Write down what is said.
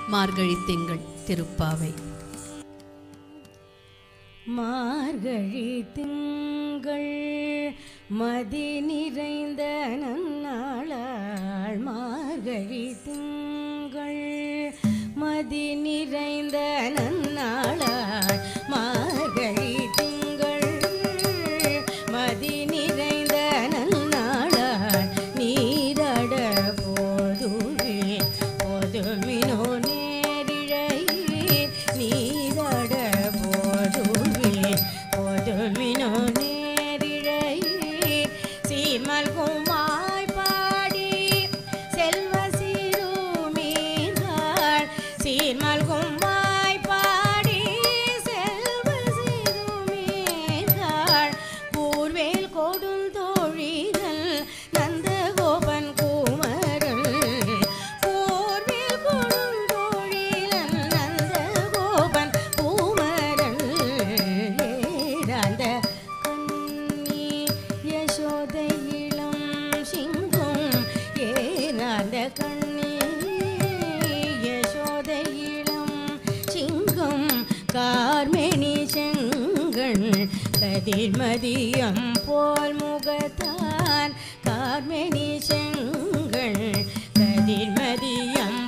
மார்கழி திங்கள் திருப்பாவை மார்கழி திங்கள் மதி நிறைந்த நன்னாளாள் மார்கழி திங்கள் மதி நிறைந்த நன்னாளாள் மார்கழி திங்கள் மதி நிறைந்த நன்னாளாள் நீராட போதுவே போதுமினோ நேரிழையீர் நீராட போதுவே போதுமினோ நேரிழையீர் சீமல்குமாய் பாடி செல்வ சிறுமீர்கள் சீர்மல்குமாய் பாடி செல்வ சிறுமீர்கள் கூர்வேல் கொடுந்தோழிகள் நந்தகோபன் குமரன் கூர்வேல் கொடுந்தோழிகள் நந்தகோபன் குமரன் ஏறாந்த கண்ணி யசோதை இளம் சிங்கம் ஏறாந்த கண்ணி யசோதை இளம் சிங்கம் கார்மேனி செங்கண் கதிர்மதியம் போல் முகத்தான் கார்மேனி செங்கண் கதிர்மதியம்